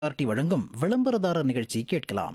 party வழங்கும் விளம்பரதாரர் நிகழ்ச்சி கேட்கலாம்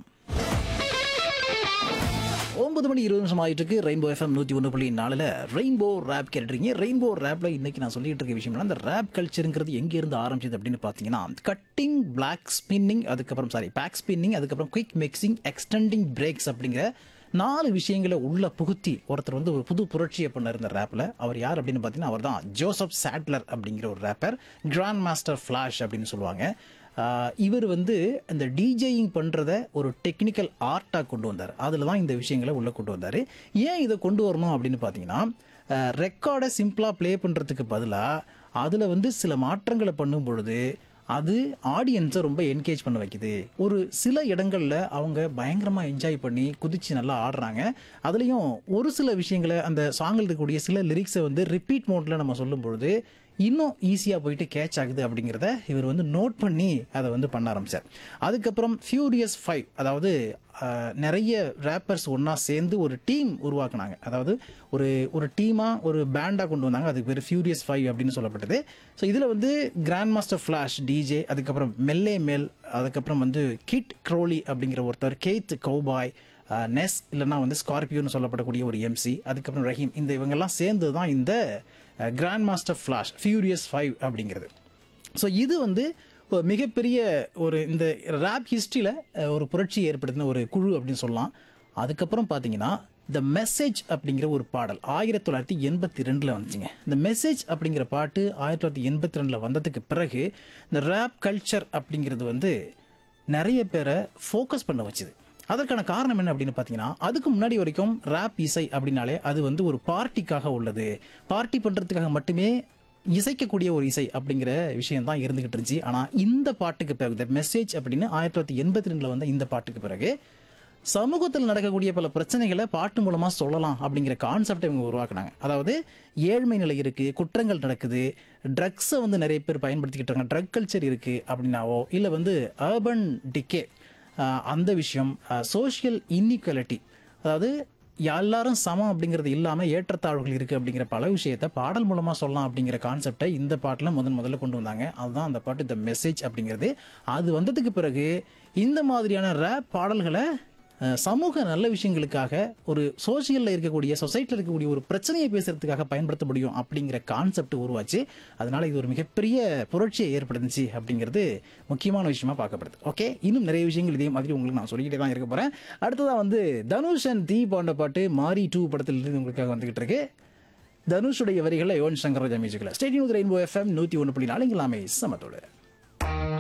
ஒன்பது மணி இருபது நிமிஷம் ஆயிட்டு இருக்கு ரெயின்போ எஃப்எம் நூற்றி ஒன்று புள்ளி நாலில் ரெயின்போ ரேப் கேட்டுறீங்க ரெயின்போ ரேப்பில் இன்னைக்கு நான் சொல்லிட்டு இருக்க விஷயம் அந்த ரேப் கல்ச்சருங்கிறது எங்கேருந்து ஆரம்பிச்சது அப்படின்னு பார்த்தீங்கன்னா கட்டிங் பிளாக் ஸ்பின்னிங் அதுக்கப்புறம் சாரி பேக் ஸ்பின்னிங் அதுக்கப்புறம் குயிக் மிக்சிங் எக்ஸ்டெண்டிங் பிரேக்ஸ் அப்படிங்கிற நாலு விஷயங்களை உள்ள புகுத்தி ஒருத்தர் வந்து ஒரு புது புரட்சியை பண்ணார் இந்த ரேப்பில் அவர் யார் அப்படின்னு பார்த்தீங்கன்னா அவர் தான் ஜோசப் சாட்லர் அப்படிங்கிற ஒரு ரேப்பர் கிராண்ட் மாஸ்டர் ஃப்ளாஷ் அப்படின்னு சொல்லுவாங்க ஆஹ் இவர் வந்து இந்த டிஜேயிங் பண்ணுறத ஒரு டெக்னிக்கல் ஆர்ட்டாக கொண்டு வந்தார் அதில் தான் இந்த விஷயங்களை உள்ளே கொண்டு வந்தார் ஏன் இதை கொண்டு வரணும் அப்படின்னு பார்த்தீங்கன்னா ரெக்கார்டை சிம்பிளாக ப்ளே பண்ணுறதுக்கு பதிலாக அதில் வந்து சில மாற்றங்களை பண்ணும் பொழுது அது ஆடியன்ஸை ரொம்ப என்கேஜ் பண்ண வைக்குது ஒரு சில இடங்களில் அவங்க பயங்கரமாக என்ஜாய் பண்ணி குதிச்சு நல்லா ஆடுறாங்க அதுலேயும் ஒரு சில விஷயங்களை அந்த சாங்கில் இருக்கக்கூடிய சில லிரிக்ஸை வந்து ரிப்பீட் மோட்டில் நம்ம சொல்லும் பொழுது இன்னும் ஈஸியாக போயிட்டு கேட்ச் ஆகுது அப்படிங்கிறத இவர் வந்து நோட் பண்ணி அதை வந்து பண்ண ஆரம்பிச்சார் அதுக்கப்புறம் ஃபியூரியஸ் ஃபைவ் அதாவது ஆஹ், நிறைய ரேப்பர்ஸ் ஒன்றா சேர்ந்து ஒரு டீம் உருவாக்குனாங்க அதாவது ஒரு ஒரு டீமாக ஒரு பேண்டாக கொண்டு வந்தாங்க அதுக்கு பேர் ஃபியூரியஸ் ஃபைவ் அப்படின்னு சொல்லப்பட்டது ஸோ இதில் வந்து கிராண்ட் மாஸ்டர் ஃப்ளாஷ் டிஜே அதுக்கப்புறம் மெல்லே மெல் அதுக்கப்புறம் வந்து கிட் க்ரோலி அப்படிங்கிற ஒருத்தர் கெய்த் கௌபாய் நெஸ் இல்லைன்னா வந்து ஸ்கார்பியோன்னு சொல்லப்படக்கூடிய ஒரு எம்சி அதுக்கப்புறம் ரஹீம் இந்த இவங்கெல்லாம் சேர்ந்து தான் இந்த Grandmaster Flash Furious Five அப்படிங்கிறது ஸோ இது வந்து ஒரு மிகப்பெரிய ஒரு இந்த ரேப் ஹிஸ்ட்ரியில் ஒரு புரட்சி ஏற்படுத்தின ஒரு குழு அப்படின்னு சொல்லலாம் அதுக்கப்புறம் பார்த்தீங்கன்னா த மெசேஜ் அப்படிங்கிற ஒரு பாடல் ஆயிரத்தி தொள்ளாயிரத்தி எண்பத்தி ரெண்டில் வந்துச்சுங்க இந்த மெசேஜ் அப்படிங்கிற பாட்டு ஆயிரத்தி தொள்ளாயிரத்தி எண்பத்தி ரெண்டில் வந்ததுக்கு பிறகு இந்த ரேப் கல்ச்சர் அப்படிங்கிறது வந்து நிறைய பேரை ஃபோக்கஸ் பண்ண வச்சுது அதற்கான காரணம் என்ன அப்படின்னு பார்த்தீங்கன்னா அதுக்கு முன்னாடி வரைக்கும் ரேப் இசை அப்படின்னாலே அது வந்து ஒரு பார்ட்டிக்காக உள்ளது பார்ட்டி பண்ணுறதுக்காக மட்டுமே இசைக்கக்கூடிய ஒரு இசை அப்படிங்கிற விஷயம் தான் இருந்துகிட்டு இருந்துச்சு ஆனால் இந்த பாட்டுக்கு பிறகு த மெசேஜ் அப்படின்னு ஆயிரத்தி தொள்ளாயிரத்தி எண்பத்தி ரெண்டில் வந்த இந்த பாட்டுக்கு பிறகு சமூகத்தில் நடக்கக்கூடிய பல பிரச்சனைகளை பாட்டு மூலமாக சொல்லலாம் அப்படிங்கிற கான்செப்டை இவங்க உருவாக்குனாங்க அதாவது ஏழ்மை நிலை இருக்குது குற்றங்கள் நடக்குது ட்ரக்ஸை வந்து நிறைய பேர் பயன்படுத்திக்கிட்டு இருக்காங்க ட்ரக் கல்ச்சர் இருக்குது அப்படின்னாவோ இல்லை வந்து அர்பன் டிக்கே அந்த விஷயம் சோஷியல் இன்இக்வாலிட்டி அதாவது எல்லாரும் சமம் அப்படிங்கிறது இல்லாமல் ஏற்றத்தாழ்வுகள் இருக்குது அப்படிங்கிற பல விஷயத்தை பாடல் மூலமாக சொல்லலாம் அப்படிங்கிற கான்செப்டை இந்த பாட்டில் முதன் முதல்ல கொண்டு வந்தாங்க அதுதான் அந்த பாட்டு த மெசேஜ் அப்படிங்கிறது அது வந்ததுக்கு பிறகு இந்த மாதிரியான ரேப் பாடல்களை அஹ், சமூக நல்ல விஷயங்களுக்காக ஒரு சோஷியலில் இருக்கக்கூடிய சொசைட்டியில் இருக்கக்கூடிய ஒரு பிரச்சனையை பேசுறதுக்காக பயன்படுத்த முடியும் அப்படிங்கிற கான்செப்ட் உருவாச்சு அதனால இது ஒரு மிகப்பெரிய புரட்சியை ஏற்படுத்துச்சு அப்படிங்கிறது முக்கியமான விஷயமா பார்க்கப்படுது ஓகே இன்னும் நிறைய விஷயங்கள் இதே மாதிரி உங்களுக்கு நான் சொல்லிக்கிட்டே தான் இருக்க போறேன் அடுத்ததான் வந்து தனுஷ் அண்ட் தீ பாண்ட பாட்டு மாரி டூ படத்திலிருந்து உங்களுக்காக வந்துகிட்டு இருக்கு தனுஷுடைய வரிகளை யுவன் சங்கர் ராஜா மியூசிக்கில் ஸ்டேடியம் ரெயின்போ எஃப்எம் நூற்றி ஒன்று புள்ளி நாலு எல்லாமே சமத்தோடு